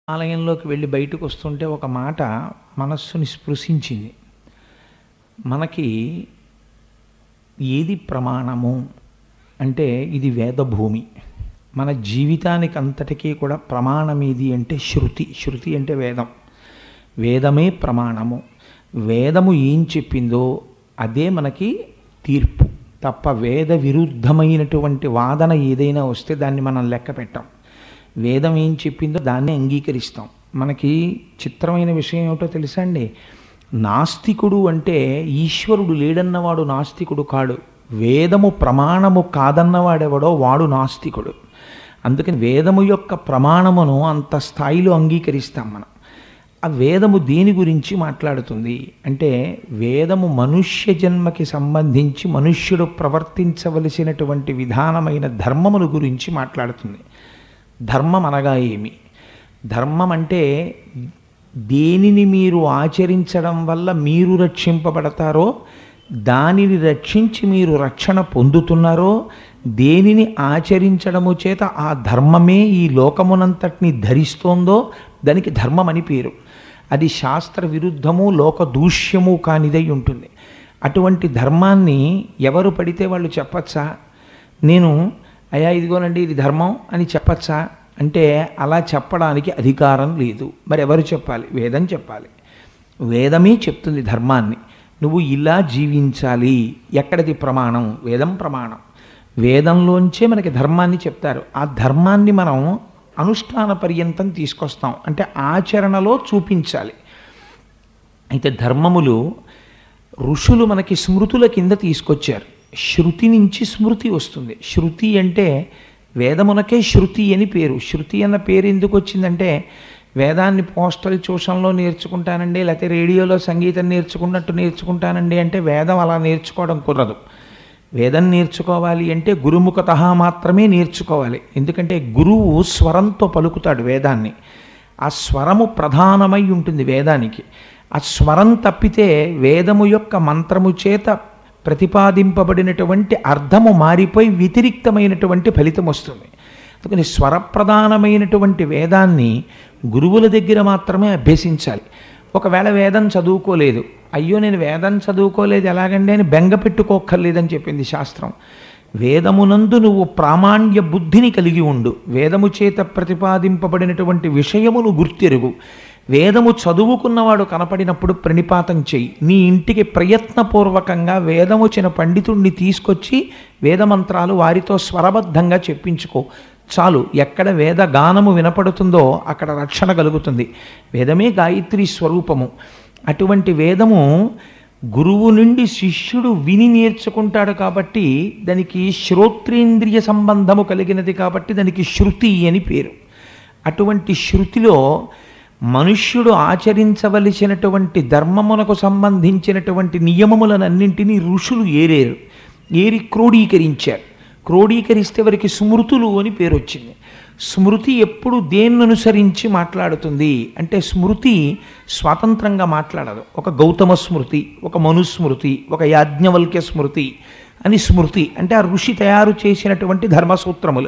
ఆలయంలోకి వెళ్ళి బయటకు వస్తుంటే ఒక మాట మనస్సుని స్పృశించింది మనకి ఏది ప్రమాణము అంటే ఇది వేదభూమి మన జీవితానికి అంతటికీ కూడా ప్రమాణం ఏది అంటే శృతి శృతి అంటే వేదం వేదమే ప్రమాణము వేదము ఏం చెప్పిందో అదే మనకి తీర్పు తప్ప వేద విరుద్ధమైనటువంటి వాదన ఏదైనా వస్తే దాన్ని మనం లెక్క పెట్టాం వేదం ఏం చెప్పిందో దాన్ని అంగీకరిస్తాం మనకి చిత్రమైన విషయం ఏమిటో తెలుసా అండి నాస్తికుడు అంటే ఈశ్వరుడు లేడన్నవాడు నాస్తికుడు కాడు వేదము ప్రమాణము కాదన్నవాడెవడో వాడు నాస్తికుడు అందుకని వేదము యొక్క ప్రమాణమును అంత స్థాయిలో అంగీకరిస్తాం మనం ఆ వేదము దేని గురించి మాట్లాడుతుంది అంటే వేదము మనుష్య జన్మకి సంబంధించి మనుష్యుడు ప్రవర్తించవలసినటువంటి విధానమైన ధర్మముల గురించి మాట్లాడుతుంది ధర్మం అనగా ఏమి ధర్మం అంటే దేనిని మీరు ఆచరించడం వల్ల మీరు రక్షింపబడతారో దానిని రక్షించి మీరు రక్షణ పొందుతున్నారో దేనిని ఆచరించడము చేత ఆ ధర్మమే ఈ లోకమునంతటిని ధరిస్తోందో దానికి ధర్మం అని పేరు అది శాస్త్ర విరుద్ధము లోక దూష్యము కానిదై ఉంటుంది అటువంటి ధర్మాన్ని ఎవరు పడితే వాళ్ళు చెప్పచ్చా నేను అయ్యా ఇదిగోనండి ఇది ధర్మం అని చెప్పచ్చా అంటే అలా చెప్పడానికి అధికారం లేదు మరి ఎవరు చెప్పాలి వేదం చెప్పాలి వేదమే చెప్తుంది ధర్మాన్ని నువ్వు ఇలా జీవించాలి ఎక్కడిది ప్రమాణం వేదం ప్రమాణం వేదంలోంచే మనకి ధర్మాన్ని చెప్తారు ఆ ధర్మాన్ని మనం అనుష్ఠాన పర్యంతం తీసుకొస్తాం అంటే ఆచరణలో చూపించాలి అయితే ధర్మములు ఋషులు మనకి స్మృతుల కింద తీసుకొచ్చారు శృతి నుంచి స్మృతి వస్తుంది శృతి అంటే వేదమునకే శృతి అని పేరు శృతి అన్న పేరు ఎందుకు వచ్చిందంటే వేదాన్ని పోస్టల్ ట్యూషన్లో నేర్చుకుంటానండి లేకపోతే రేడియోలో సంగీతం నేర్చుకున్నట్టు నేర్చుకుంటానండి అంటే వేదం అలా నేర్చుకోవడం కుదరదు వేదం నేర్చుకోవాలి అంటే గురుముఖత మాత్రమే నేర్చుకోవాలి ఎందుకంటే గురువు స్వరంతో పలుకుతాడు వేదాన్ని ఆ స్వరము ప్రధానమై ఉంటుంది వేదానికి ఆ స్వరం తప్పితే వేదము యొక్క మంత్రము చేత ప్రతిపాదింపబడినటువంటి అర్థము మారిపోయి వ్యతిరిక్తమైనటువంటి ఫలితం వస్తుంది అందుకని స్వరప్రధానమైనటువంటి వేదాన్ని గురువుల దగ్గర మాత్రమే అభ్యసించాలి ఒకవేళ వేదం చదువుకోలేదు అయ్యో నేను వేదం చదువుకోలేదు ఎలాగండి అని బెంగ పెట్టుకోక్కర్లేదని చెప్పింది శాస్త్రం వేదమునందు నువ్వు ప్రామాణ్య బుద్ధిని కలిగి ఉండు వేదము చేత ప్రతిపాదింపబడినటువంటి విషయమును గుర్తెరుగు వేదము చదువుకున్నవాడు కనపడినప్పుడు ప్రణిపాతం చెయ్యి నీ ఇంటికి ప్రయత్నపూర్వకంగా వేదముచిన పండితుణ్ణి తీసుకొచ్చి వేదమంత్రాలు వారితో స్వరబద్ధంగా చెప్పించుకో చాలు ఎక్కడ వేద గానము వినపడుతుందో అక్కడ రక్షణ కలుగుతుంది వేదమే గాయత్రి స్వరూపము అటువంటి వేదము గురువు నుండి శిష్యుడు విని నేర్చుకుంటాడు కాబట్టి దానికి శ్రోత్రేంద్రియ సంబంధము కలిగినది కాబట్టి దానికి శృతి అని పేరు అటువంటి శృతిలో మనుష్యుడు ఆచరించవలసినటువంటి ధర్మమునకు సంబంధించినటువంటి నియమములనన్నింటినీ ఋషులు ఏరేరు ఏరి క్రోడీకరించారు క్రోడీకరిస్తే వారికి స్మృతులు అని పేరు వచ్చింది స్మృతి ఎప్పుడు దేన్ని అనుసరించి మాట్లాడుతుంది అంటే స్మృతి స్వాతంత్రంగా మాట్లాడదు ఒక గౌతమ స్మృతి ఒక మనుస్మృతి ఒక యాజ్ఞవల్క్య స్మృతి అని స్మృతి అంటే ఆ ఋషి తయారు చేసినటువంటి ధర్మసూత్రములు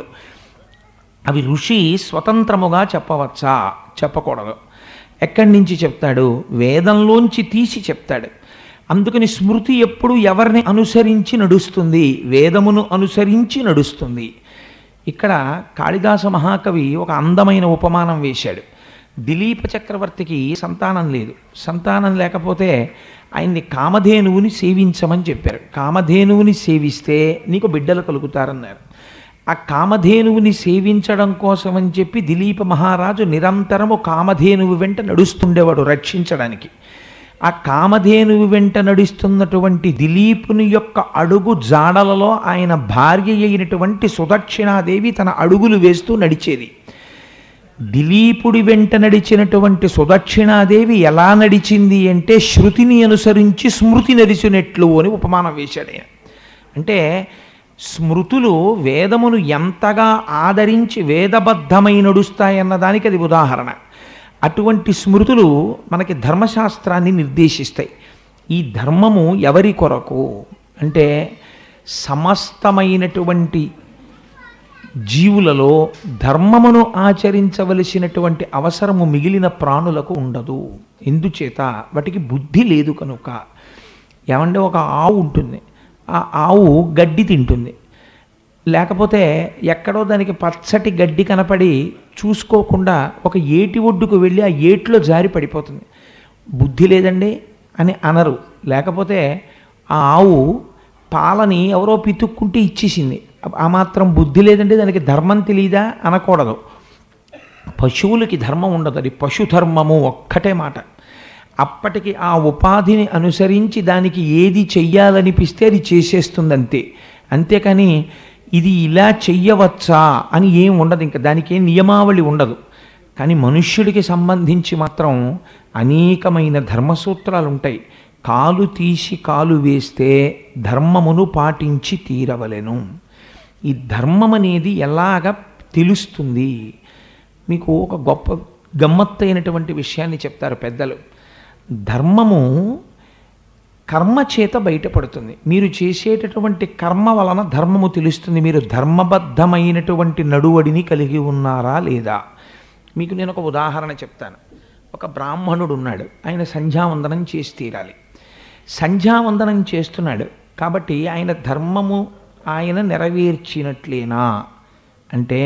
అవి ఋషి స్వతంత్రముగా చెప్పవచ్చా చెప్పకూడదు ఎక్కడి నుంచి చెప్తాడు వేదంలోంచి తీసి చెప్తాడు అందుకని స్మృతి ఎప్పుడు ఎవరిని అనుసరించి నడుస్తుంది వేదమును అనుసరించి నడుస్తుంది ఇక్కడ కాళిదాస మహాకవి ఒక అందమైన ఉపమానం వేశాడు దిలీప చక్రవర్తికి సంతానం లేదు సంతానం లేకపోతే ఆయన్ని కామధేనువుని సేవించమని చెప్పారు కామధేనువుని సేవిస్తే నీకు బిడ్డలు కలుగుతారన్నారు ఆ కామధేనువుని సేవించడం కోసం అని చెప్పి దిలీప మహారాజు నిరంతరము కామధేనువు వెంట నడుస్తుండేవాడు రక్షించడానికి ఆ కామధేనువు వెంట నడుస్తున్నటువంటి దిలీపుని యొక్క అడుగు జాడలలో ఆయన భార్య అయినటువంటి సుదక్షిణాదేవి తన అడుగులు వేస్తూ నడిచేది దిలీపుడి వెంట నడిచినటువంటి సుదక్షిణాదేవి ఎలా నడిచింది అంటే శృతిని అనుసరించి స్మృతి నడిచినట్లు అని ఉపమానం వేశాడు ఆయన అంటే స్మృతులు వేదమును ఎంతగా ఆదరించి వేదబద్ధమై నడుస్తాయన్న దానికి అది ఉదాహరణ అటువంటి స్మృతులు మనకి ధర్మశాస్త్రాన్ని నిర్దేశిస్తాయి ఈ ధర్మము ఎవరి కొరకు అంటే సమస్తమైనటువంటి జీవులలో ధర్మమును ఆచరించవలసినటువంటి అవసరము మిగిలిన ప్రాణులకు ఉండదు ఎందుచేత వాటికి బుద్ధి లేదు కనుక ఏమంటే ఒక ఆవు ఉంటుంది ఆ ఆవు గడ్డి తింటుంది లేకపోతే ఎక్కడో దానికి పచ్చటి గడ్డి కనపడి చూసుకోకుండా ఒక ఏటి ఒడ్డుకు వెళ్ళి ఆ ఏటిలో జారి పడిపోతుంది బుద్ధి లేదండి అని అనరు లేకపోతే ఆ ఆవు పాలని ఎవరో పితుక్కుంటే ఇచ్చేసింది ఆ మాత్రం బుద్ధి లేదంటే దానికి ధర్మం తెలియదా అనకూడదు పశువులకి ధర్మం ఉండదు అది పశుధర్మము ఒక్కటే మాట అప్పటికి ఆ ఉపాధిని అనుసరించి దానికి ఏది చెయ్యాలనిపిస్తే అది చేసేస్తుంది అంతే అంతేకాని ఇది ఇలా చెయ్యవచ్చా అని ఏం ఉండదు ఇంకా దానికి ఏం నియమావళి ఉండదు కానీ మనుష్యుడికి సంబంధించి మాత్రం అనేకమైన ధర్మసూత్రాలు ఉంటాయి కాలు తీసి కాలు వేస్తే ధర్మమును పాటించి తీరవలెను ఈ ధర్మం అనేది ఎలాగ తెలుస్తుంది మీకు ఒక గొప్ప గమ్మత్తైనటువంటి విషయాన్ని చెప్తారు పెద్దలు ధర్మము కర్మ చేత బయటపడుతుంది మీరు చేసేటటువంటి కర్మ వలన ధర్మము తెలుస్తుంది మీరు ధర్మబద్ధమైనటువంటి నడువడిని కలిగి ఉన్నారా లేదా మీకు నేను ఒక ఉదాహరణ చెప్తాను ఒక బ్రాహ్మణుడు ఉన్నాడు ఆయన సంధ్యావందనం చేసి తీరాలి సంధ్యావందనం చేస్తున్నాడు కాబట్టి ఆయన ధర్మము ఆయన నెరవేర్చినట్లేనా అంటే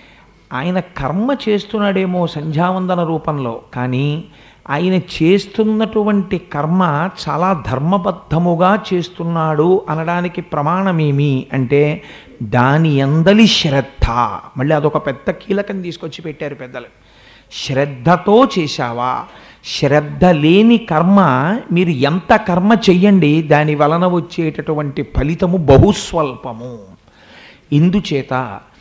ఆయన కర్మ చేస్తున్నాడేమో సంధ్యావందన రూపంలో కానీ ఆయన చేస్తున్నటువంటి కర్మ చాలా ధర్మబద్ధముగా చేస్తున్నాడు అనడానికి ప్రమాణమేమి అంటే దాని అందలి శ్రద్ధ మళ్ళీ అదొక పెద్ద కీలకం తీసుకొచ్చి పెట్టారు పెద్దలు శ్రద్ధతో చేశావా శ్రద్ధ లేని కర్మ మీరు ఎంత కర్మ చెయ్యండి దాని వలన వచ్చేటటువంటి ఫలితము బహుస్వల్పము ఇందుచేత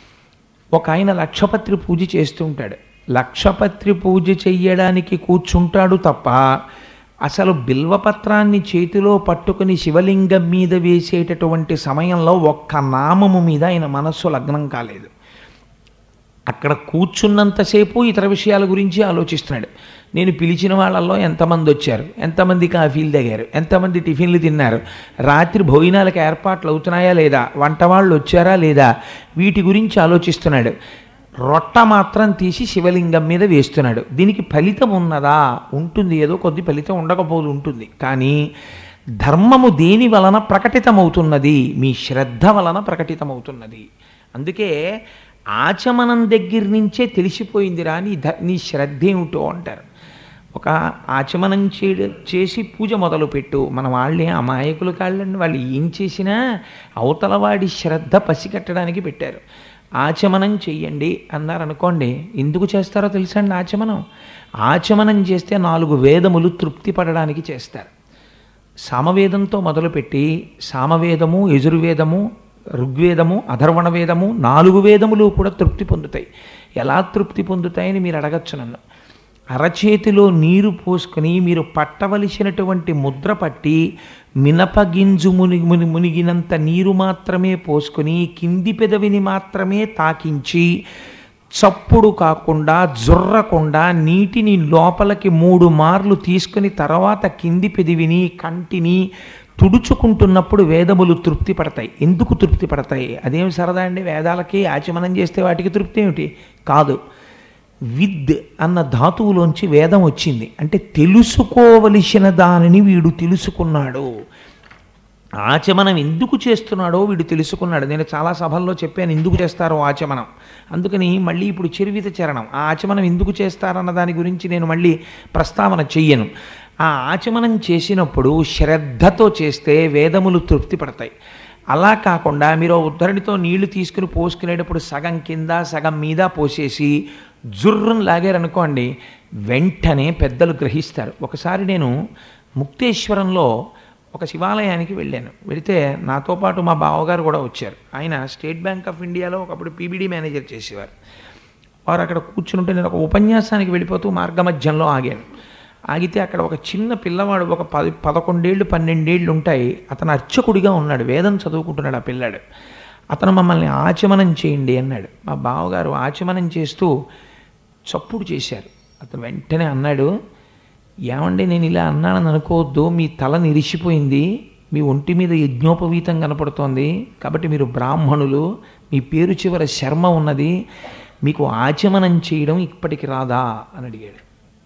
ఒక ఆయన లక్షపత్రి పూజ చేస్తుంటాడు లక్షపత్రి పూజ చెయ్యడానికి కూర్చుంటాడు తప్ప అసలు బిల్వపత్రాన్ని చేతిలో పట్టుకుని శివలింగం మీద వేసేటటువంటి సమయంలో ఒక్క నామము మీద ఆయన మనస్సు లగ్నం కాలేదు అక్కడ కూర్చున్నంతసేపు ఇతర విషయాల గురించి ఆలోచిస్తున్నాడు నేను పిలిచిన వాళ్ళల్లో ఎంతమంది వచ్చారు ఎంతమంది కాఫీలు దిగారు ఎంతమంది టిఫిన్లు తిన్నారు రాత్రి భోజనాలకు ఏర్పాట్లు అవుతున్నాయా లేదా వంట వాళ్ళు వచ్చారా లేదా వీటి గురించి ఆలోచిస్తున్నాడు రొట్ట మాత్రం తీసి శివలింగం మీద వేస్తున్నాడు దీనికి ఫలితం ఉన్నదా ఉంటుంది ఏదో కొద్ది ఫలితం ఉండకపోదు ఉంటుంది కానీ ధర్మము దేని వలన ప్రకటితమవుతున్నది మీ శ్రద్ధ వలన ప్రకటితమవుతున్నది అందుకే ఆచమనం దగ్గర నుంచే తెలిసిపోయిందిరా నీ ధ నీ శ్రద్ధ ఏమిటో అంటారు ఒక ఆచమనం చే చేసి పూజ మొదలుపెట్టు మన వాళ్ళే అమాయకులు కాళ్ళండి వాళ్ళు ఏం చేసినా అవతల వాడి శ్రద్ధ పసిగట్టడానికి పెట్టారు ఆచమనం చెయ్యండి అన్నారు అనుకోండి ఎందుకు చేస్తారో తెలుసా అండి ఆచమనం ఆచమనం చేస్తే నాలుగు వేదములు తృప్తి పడడానికి చేస్తారు సామవేదంతో మొదలుపెట్టి సామవేదము యజుర్వేదము ఋగ్వేదము అధర్వణ వేదము నాలుగు వేదములు కూడా తృప్తి పొందుతాయి ఎలా తృప్తి పొందుతాయని మీరు అడగచ్చు నన్ను అరచేతిలో నీరు పోసుకొని మీరు పట్టవలసినటువంటి ముద్ర పట్టి మినపగింజు మునిగి ముని మునిగినంత నీరు మాత్రమే పోసుకొని కింది పెదవిని మాత్రమే తాకించి చప్పుడు కాకుండా జుర్రకుండా నీటిని లోపలికి మూడు మార్లు తీసుకుని తర్వాత కింది పెదివిని కంటిని తుడుచుకుంటున్నప్పుడు వేదములు తృప్తి పడతాయి ఎందుకు తృప్తి పడతాయి అదేం సరదా అండి వేదాలకి ఆచమనం చేస్తే వాటికి తృప్తి ఏమిటి కాదు విద్ అన్న ధాతువులోంచి వేదం వచ్చింది అంటే తెలుసుకోవలసిన దానిని వీడు తెలుసుకున్నాడు ఆచమనం ఎందుకు చేస్తున్నాడో వీడు తెలుసుకున్నాడు నేను చాలా సభల్లో చెప్పాను ఎందుకు చేస్తారో ఆచమనం అందుకని మళ్ళీ ఇప్పుడు చిరువిత చరణం ఆ ఆచమనం ఎందుకు చేస్తారన్న దాని గురించి నేను మళ్ళీ ప్రస్తావన చెయ్యను ఆ ఆచమనం చేసినప్పుడు శ్రద్ధతో చేస్తే వేదములు తృప్తి పడతాయి అలా కాకుండా మీరు ఉద్ధరణితో నీళ్లు తీసుకుని పోసుకునేటప్పుడు సగం కింద సగం మీద పోసేసి జుర్రును లాగారనుకోండి వెంటనే పెద్దలు గ్రహిస్తారు ఒకసారి నేను ముక్తేశ్వరంలో ఒక శివాలయానికి వెళ్ళాను వెళితే నాతో పాటు మా బావగారు కూడా వచ్చారు ఆయన స్టేట్ బ్యాంక్ ఆఫ్ ఇండియాలో ఒకప్పుడు పీబీడీ మేనేజర్ చేసేవారు వారు అక్కడ కూర్చుంటే నేను ఒక ఉపన్యాసానికి వెళ్ళిపోతూ మార్గమధ్యంలో ఆగాను ఆగితే అక్కడ ఒక చిన్న పిల్లవాడు ఒక పది పదకొండేళ్ళు పన్నెండేళ్ళు ఉంటాయి అతను అర్చకుడిగా ఉన్నాడు వేదం చదువుకుంటున్నాడు ఆ పిల్లాడు అతను మమ్మల్ని ఆచమనం చేయండి అన్నాడు మా బావగారు ఆచమనం చేస్తూ చప్పుడు చేశారు అతను వెంటనే అన్నాడు ఏమండి నేను ఇలా అన్నానని అనుకోవద్దు మీ తల నిరిసిపోయింది మీ ఒంటి మీద యజ్ఞోపవీతం కనపడుతోంది కాబట్టి మీరు బ్రాహ్మణులు మీ పేరు చివర శర్మ ఉన్నది మీకు ఆచమనం చేయడం ఇప్పటికి రాదా అని అడిగాడు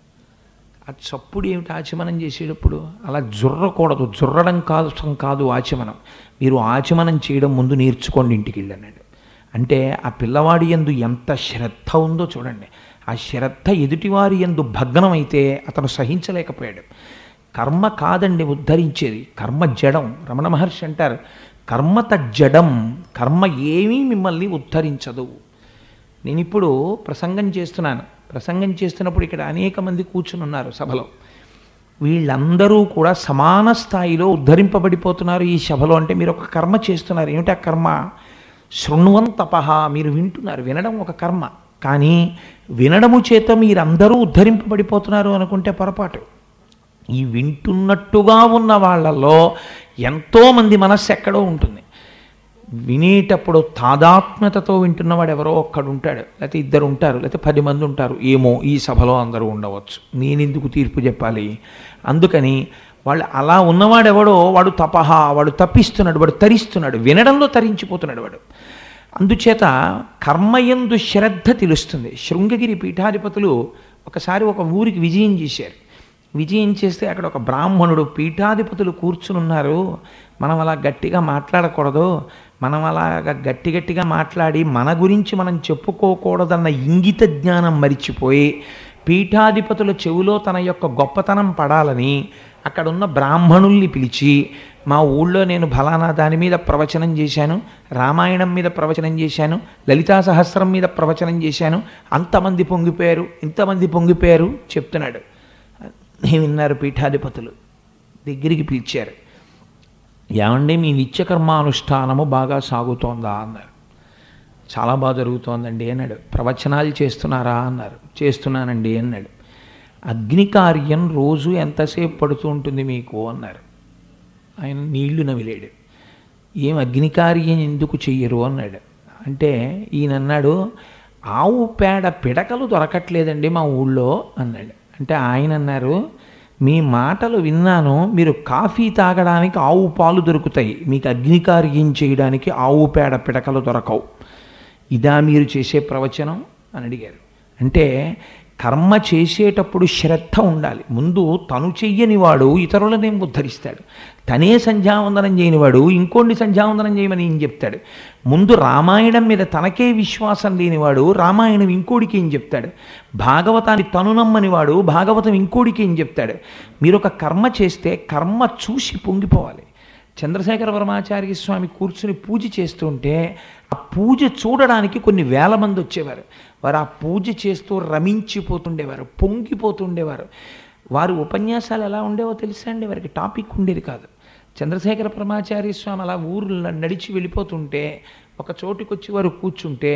ఆ చప్పుడు ఏమిటి ఆచమనం చేసేటప్పుడు అలా జుర్రకూడదు జుర్రడం కాదు కాదు ఆచమనం మీరు ఆచమనం చేయడం ముందు నేర్చుకోండి ఇంటికి వెళ్ళన్నాడు అంటే ఆ పిల్లవాడి ఎందు ఎంత శ్రద్ధ ఉందో చూడండి ఆ శ్రద్ధ ఎదుటివారి ఎందు భగ్నమైతే అతను సహించలేకపోయాడు కర్మ కాదండి ఉద్ధరించేది కర్మ జడం రమణ మహర్షి అంటారు కర్మత జడం కర్మ ఏమీ మిమ్మల్ని ఉద్ధరించదు నేను ఇప్పుడు ప్రసంగం చేస్తున్నాను ప్రసంగం చేస్తున్నప్పుడు ఇక్కడ అనేక మంది కూర్చుని ఉన్నారు సభలో వీళ్ళందరూ కూడా సమాన స్థాయిలో ఉద్ధరింపబడిపోతున్నారు ఈ సభలో అంటే మీరు ఒక కర్మ చేస్తున్నారు ఏమిటి ఆ కర్మ శృణ్వం తపహ మీరు వింటున్నారు వినడం ఒక కర్మ కానీ వినడము చేత మీరందరూ ఉద్ధరింపబడిపోతున్నారు అనుకుంటే పొరపాటు ఈ వింటున్నట్టుగా ఉన్న వాళ్ళలో ఎంతోమంది మనస్సు ఎక్కడో ఉంటుంది వినేటప్పుడు తాదాత్మ్యతతో వింటున్నవాడు ఎవరో ఒక్కడు ఉంటాడు లేకపోతే ఇద్దరు ఉంటారు లేకపోతే పది మంది ఉంటారు ఏమో ఈ సభలో అందరూ ఉండవచ్చు నేను ఎందుకు తీర్పు చెప్పాలి అందుకని వాళ్ళు అలా ఉన్నవాడెవడో వాడు తపహ వాడు తప్పిస్తున్నాడు వాడు తరిస్తున్నాడు వినడంలో తరించిపోతున్నాడు వాడు అందుచేత కర్మయందు శ్రద్ధ తెలుస్తుంది శృంగగిరి పీఠాధిపతులు ఒకసారి ఒక ఊరికి విజయం చేశారు విజయం చేస్తే అక్కడ ఒక బ్రాహ్మణుడు పీఠాధిపతులు కూర్చుని ఉన్నారు మనం అలా గట్టిగా మాట్లాడకూడదు మనం అలాగా గట్టి గట్టిగా మాట్లాడి మన గురించి మనం చెప్పుకోకూడదన్న ఇంగిత జ్ఞానం మరిచిపోయి పీఠాధిపతుల చెవిలో తన యొక్క గొప్పతనం పడాలని అక్కడున్న బ్రాహ్మణుల్ని పిలిచి మా ఊళ్ళో నేను ఫలానా దాని మీద ప్రవచనం చేశాను రామాయణం మీద ప్రవచనం చేశాను లలితా సహస్రం మీద ప్రవచనం చేశాను అంతమంది పొంగిపోయారు ఇంతమంది పొంగిపోయారు చెప్తున్నాడు విన్నారు పీఠాధిపతులు దగ్గరికి పిలిచారు ఏమండి మీ నిత్యకర్మానుష్ఠానము బాగా సాగుతోందా అన్నారు చాలా బాగా జరుగుతోందండి అన్నాడు ప్రవచనాలు చేస్తున్నారా అన్నారు చేస్తున్నానండి అన్నాడు అగ్ని కార్యం రోజు ఎంతసేపు పడుతూ ఉంటుంది మీకు అన్నారు ఆయన నీళ్లు నవిలేడు ఏం అగ్ని కార్యం ఎందుకు చెయ్యరు అన్నాడు అంటే ఈయన అన్నాడు ఆవు పేడ పిడకలు దొరకట్లేదండి మా ఊళ్ళో అన్నాడు అంటే ఆయన అన్నారు మీ మాటలు విన్నాను మీరు కాఫీ తాగడానికి ఆవు పాలు దొరుకుతాయి మీకు అగ్నికార్యం చేయడానికి ఆవు పేడ పిడకలు దొరకవు ఇదా మీరు చేసే ప్రవచనం అని అడిగారు అంటే కర్మ చేసేటప్పుడు శ్రద్ధ ఉండాలి ముందు తను చెయ్యని వాడు ఇతరులనేం ఉద్ధరిస్తాడు తనే సంధ్యావందనం చేయనివాడు ఇంకోండి సంధ్యావందనం చేయమని ఏం చెప్తాడు ముందు రామాయణం మీద తనకే విశ్వాసం లేనివాడు రామాయణం ఇంకోడికి ఏం చెప్తాడు భాగవతాన్ని తను నమ్మనివాడు భాగవతం ఇంకోడికి ఏం చెప్తాడు మీరు ఒక కర్మ చేస్తే కర్మ చూసి పొంగిపోవాలి చంద్రశేఖర పరమాచార్య స్వామి కూర్చుని పూజ చేస్తుంటే ఆ పూజ చూడడానికి కొన్ని వేల మంది వచ్చేవారు వారు ఆ పూజ చేస్తూ రమించిపోతుండేవారు పొంగిపోతుండేవారు వారి ఉపన్యాసాలు ఎలా ఉండేవో తెలుసా అండి వారికి టాపిక్ ఉండేది కాదు చంద్రశేఖర పరమాచార్య స్వామి అలా ఊరు నడిచి వెళ్ళిపోతుంటే ఒక చోటుకి వచ్చి వారు కూర్చుంటే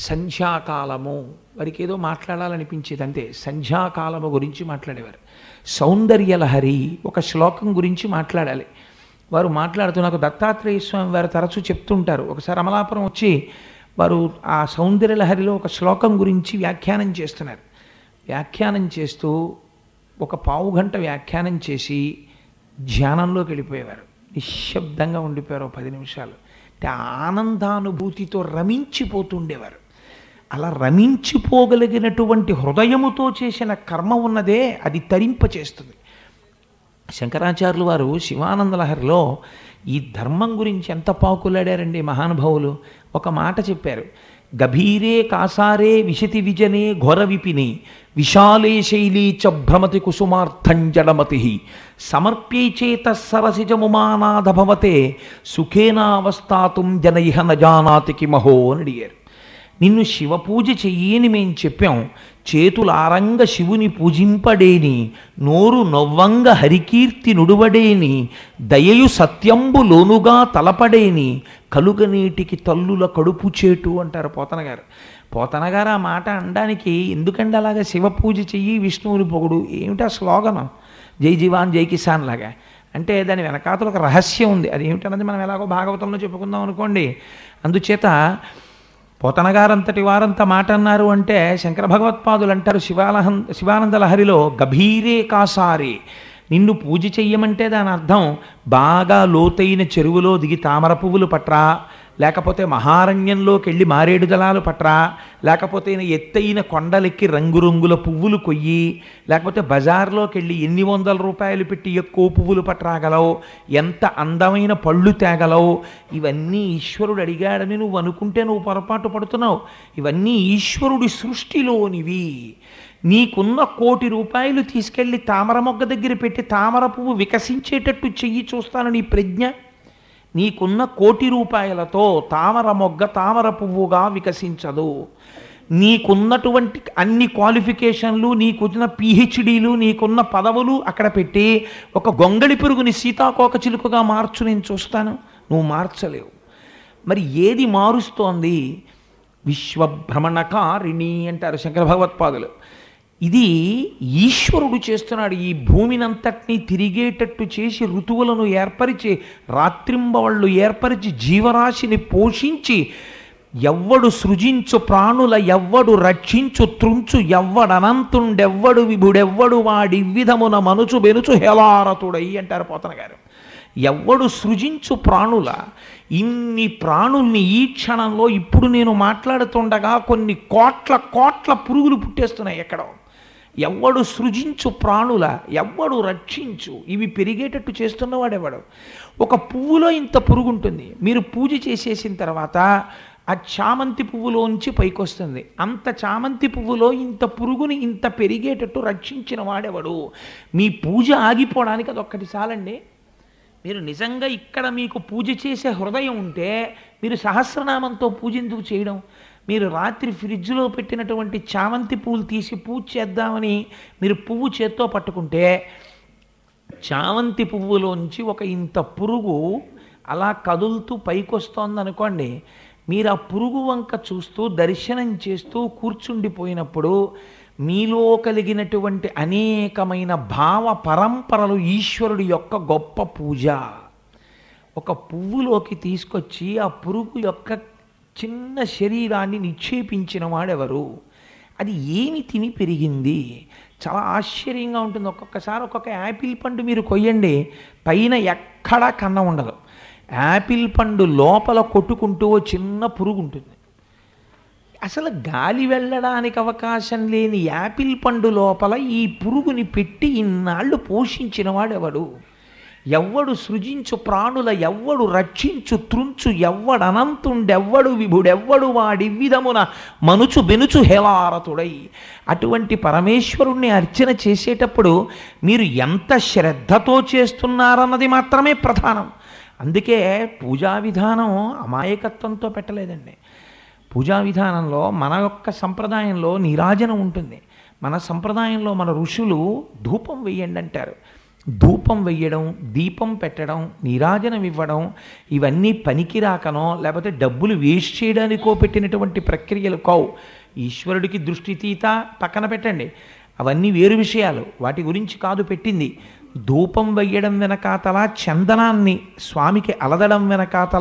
సంధ్యాకాలము వారికి ఏదో మాట్లాడాలనిపించేది అంతే సంధ్యాకాలము గురించి మాట్లాడేవారు సౌందర్యలహరి ఒక శ్లోకం గురించి మాట్లాడాలి వారు మాట్లాడుతూ నాకు దత్తాత్రేయ స్వామి వారు తరచూ చెప్తుంటారు ఒకసారి అమలాపురం వచ్చి వారు ఆ సౌందర్యలహరిలో ఒక శ్లోకం గురించి వ్యాఖ్యానం చేస్తున్నారు వ్యాఖ్యానం చేస్తూ ఒక పావు గంట వ్యాఖ్యానం చేసి ధ్యానంలోకి వెళ్ళిపోయేవారు నిశ్శబ్దంగా ఉండిపోయారు ఓ పది నిమిషాలు అంటే ఆనందానుభూతితో రమించిపోతుండేవారు అలా రమించిపోగలిగినటువంటి హృదయముతో చేసిన కర్మ ఉన్నదే అది తరింపచేస్తుంది శంకరాచార్యులు వారు శివానందలహరిలో ఈ ధర్మం గురించి ఎంత పాకులాడారండి మహానుభావులు ఒక మాట చెప్పారు గభీరే కాసారే విశతి విజనే ఘోర విపిని విశాలే శైలీ చ భ్రమతి కుసుమార్థం జడమతి సమర్ప్యైచేత సరసిజముమానాథ భవతే సుఖేనావస్థాతుం జన ఇహ నజానాతికి మహో అని అడిగారు నిన్ను శివపూజ చెయ్యని మేం చెప్పాం చేతులారంగ శివుని పూజింపడేని నోరు నవ్వంగ హరికీర్తి నుడువడేని దయయు సత్యంబు లోనుగా తలపడేని కలుగనీటికి తల్లుల కడుపు చేటు అంటారు పోతన గారు పోతన గారు ఆ మాట అనడానికి ఎందుకంటే అలాగా శివ పూజ చెయ్యి విష్ణువుని పొగుడు ఏమిటా స్లోగనం జై జీవాన్ జై కిసాన్ లాగా అంటే దాని వెనకాతలు ఒక రహస్యం ఉంది అది ఏమిటన్నది మనం ఎలాగో భాగవతంలో చెప్పుకుందాం అనుకోండి అందుచేత పోతనగారంతటి వారంత మాట అన్నారు అంటే శంకర భగవత్పాదులు అంటారు శివాలహం శివానంద లహరిలో గభీరే కాసారే నిన్ను పూజ చెయ్యమంటే దాని అర్థం బాగా లోతైన చెరువులో దిగి తామర పువ్వులు పట్రా లేకపోతే మహారణ్యంలోకి వెళ్ళి మారేడు దళాలు పట్రా లేకపోతే ఎత్తైన కొండలెక్కి రంగురంగుల పువ్వులు కొయ్యి లేకపోతే బజార్లోకి వెళ్ళి ఎన్ని వందల రూపాయలు పెట్టి ఎక్కువ పువ్వులు పట్టరాగలవు ఎంత అందమైన పళ్ళు తేగలవు ఇవన్నీ ఈశ్వరుడు అడిగాడని నువ్వు అనుకుంటే నువ్వు పొరపాటు పడుతున్నావు ఇవన్నీ ఈశ్వరుడి సృష్టిలోనివి నీకున్న కోటి రూపాయలు తీసుకెళ్ళి తామర మొగ్గ దగ్గర పెట్టి తామర పువ్వు వికసించేటట్టు చెయ్యి చూస్తాను నీ ప్రజ్ఞ నీకున్న కోటి రూపాయలతో తామర మొగ్గ తామర పువ్వుగా వికసించదు నీకున్నటువంటి అన్ని క్వాలిఫికేషన్లు నీకున్న పిహెచ్డీలు నీకున్న పదవులు అక్కడ పెట్టి ఒక గొంగళి పురుగుని సీతాకోక చిలుకగా మార్చు నేను చూస్తాను నువ్వు మార్చలేవు మరి ఏది మారుస్తోంది విశ్వభ్రమణకారిణి అంటారు శంకర భగవత్పాదులు ఇది ఈశ్వరుడు చేస్తున్నాడు ఈ భూమినంతటినీ తిరిగేటట్టు చేసి ఋతువులను ఏర్పరిచి రాత్రింబవళ్ళు ఏర్పరిచి జీవరాశిని పోషించి ఎవ్వడు సృజించు ప్రాణుల ఎవ్వడు రక్షించు త్రుంచు ఎవ్వడనంతుండెవ్వడు విభుడెవ్వడు వాడి విధమున మనుచు బెనుచు హేలారతుడై అంటారు పోతన గారు ఎవ్వడు సృజించు ప్రాణుల ఇన్ని ప్రాణుల్ని ఈ క్షణంలో ఇప్పుడు నేను మాట్లాడుతుండగా కొన్ని కోట్ల కోట్ల పురుగులు పుట్టేస్తున్నాయి ఎక్కడో ఎవ్వడు సృజించు ప్రాణుల ఎవ్వడు రక్షించు ఇవి పెరిగేటట్టు చేస్తున్నవాడెవడు ఒక పువ్వులో ఇంత పురుగు ఉంటుంది మీరు పూజ చేసేసిన తర్వాత ఆ చామంతి పువ్వులోంచి పైకొస్తుంది అంత చామంతి పువ్వులో ఇంత పురుగుని ఇంత పెరిగేటట్టు రక్షించిన వాడెవడు మీ పూజ ఆగిపోవడానికి అదొక్కటి చాలండి మీరు నిజంగా ఇక్కడ మీకు పూజ చేసే హృదయం ఉంటే మీరు సహస్రనామంతో పూజ ఎందుకు చేయడం మీరు రాత్రి ఫ్రిడ్జ్లో పెట్టినటువంటి చామంతి పువ్వులు తీసి పూజ చేద్దామని మీరు పువ్వు చేత్తో పట్టుకుంటే చామంతి పువ్వులోంచి ఒక ఇంత పురుగు అలా కదులుతూ పైకొస్తోంది అనుకోండి మీరు ఆ పురుగు వంక చూస్తూ దర్శనం చేస్తూ కూర్చుండిపోయినప్పుడు మీలో కలిగినటువంటి అనేకమైన భావ పరంపరలు ఈశ్వరుడి యొక్క గొప్ప పూజ ఒక పువ్వులోకి తీసుకొచ్చి ఆ పురుగు యొక్క చిన్న శరీరాన్ని నిక్షేపించిన వాడెవరు అది ఏమి తిని పెరిగింది చాలా ఆశ్చర్యంగా ఉంటుంది ఒక్కొక్కసారి ఒక్కొక్క యాపిల్ పండు మీరు కొయ్యండి పైన ఎక్కడా కన్న ఉండదు యాపిల్ పండు లోపల కొట్టుకుంటూ ఓ చిన్న పురుగు ఉంటుంది అసలు గాలి వెళ్ళడానికి అవకాశం లేని యాపిల్ పండు లోపల ఈ పురుగుని పెట్టి ఇన్నాళ్ళు పోషించిన వాడెవడు ఎవ్వడు సృజించు ప్రాణుల ఎవ్వడు రక్షించు త్రుంచు ఎవ్వడనంతుండెవ్వడు విభుడెవ్వడు వాడి విధమున మనుచు బెనుచు హేలారతుడై అటువంటి పరమేశ్వరుణ్ణి అర్చన చేసేటప్పుడు మీరు ఎంత శ్రద్ధతో చేస్తున్నారన్నది మాత్రమే ప్రధానం అందుకే పూజా విధానం అమాయకత్వంతో పెట్టలేదండి పూజా విధానంలో మన యొక్క సంప్రదాయంలో నీరాజనం ఉంటుంది మన సంప్రదాయంలో మన ఋషులు ధూపం వెయ్యండి అంటారు ధూపం వెయ్యడం దీపం పెట్టడం నీరాజనం ఇవ్వడం ఇవన్నీ పనికి రాకనో లేకపోతే డబ్బులు వేస్ట్ చేయడానికో పెట్టినటువంటి ప్రక్రియలు కావు ఈశ్వరుడికి దృష్టి తీత పక్కన పెట్టండి అవన్నీ వేరు విషయాలు వాటి గురించి కాదు పెట్టింది ధూపం వెయ్యడం వెనకాతల చందనాన్ని స్వామికి అలదడం వెనకాతల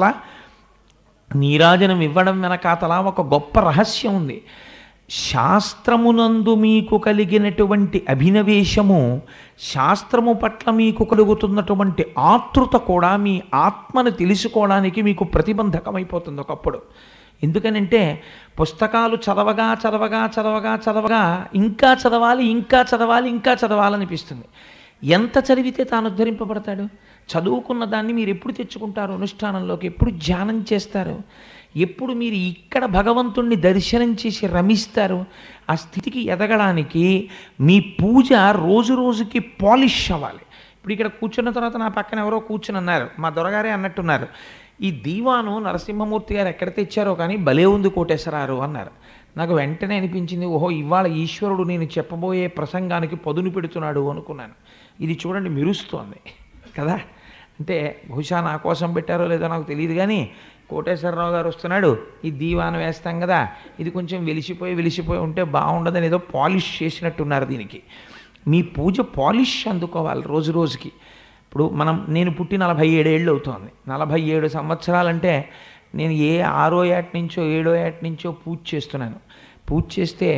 నీరాజనం ఇవ్వడం వెనకాతల ఒక గొప్ప రహస్యం ఉంది శాస్త్రమునందు మీకు కలిగినటువంటి అభినవేశము శాస్త్రము పట్ల మీకు కలుగుతున్నటువంటి ఆతృత కూడా మీ ఆత్మను తెలుసుకోవడానికి మీకు ప్రతిబంధకమైపోతుంది ఒకప్పుడు ఎందుకనంటే పుస్తకాలు చదవగా చదవగా చదవగా చదవగా ఇంకా చదవాలి ఇంకా చదవాలి ఇంకా చదవాలనిపిస్తుంది ఎంత చదివితే తాను ఉద్ధరింపబడతాడు చదువుకున్న దాన్ని మీరు ఎప్పుడు తెచ్చుకుంటారు అనుష్ఠానంలోకి ఎప్పుడు ధ్యానం చేస్తారు ఎప్పుడు మీరు ఇక్కడ భగవంతుణ్ణి దర్శనం చేసి రమిస్తారు ఆ స్థితికి ఎదగడానికి మీ పూజ రోజు రోజుకి పాలిష్ అవ్వాలి ఇప్పుడు ఇక్కడ కూర్చున్న తర్వాత నా పక్కన ఎవరో కూర్చుని అన్నారు మా దొరగారే అన్నట్టున్నారు ఈ దీవాను నరసింహమూర్తి గారు ఎక్కడ తెచ్చారో కానీ భలే ఉంది కోటేశ్వరారు అన్నారు నాకు వెంటనే అనిపించింది ఓహో ఇవాళ ఈశ్వరుడు నేను చెప్పబోయే ప్రసంగానికి పదును పెడుతున్నాడు అనుకున్నాను ఇది చూడండి మెరుస్తోంది కదా అంటే బహుశా నా కోసం పెట్టారో లేదో నాకు తెలియదు కానీ కోటేశ్వరరావు గారు వస్తున్నాడు ఈ దీవాన వేస్తాం కదా ఇది కొంచెం వెలిసిపోయి వెలిసిపోయి ఉంటే బాగుండదని ఏదో పాలిష్ చేసినట్టున్నారు దీనికి మీ పూజ పాలిష్ అందుకోవాలి రోజు రోజుకి ఇప్పుడు మనం నేను పుట్టి నలభై ఏడేళ్ళు అవుతోంది నలభై ఏడు సంవత్సరాలంటే నేను ఏ ఆరో ఏట నుంచో ఏడో ఏట నుంచో పూజ చేస్తున్నాను పూజ చేస్తే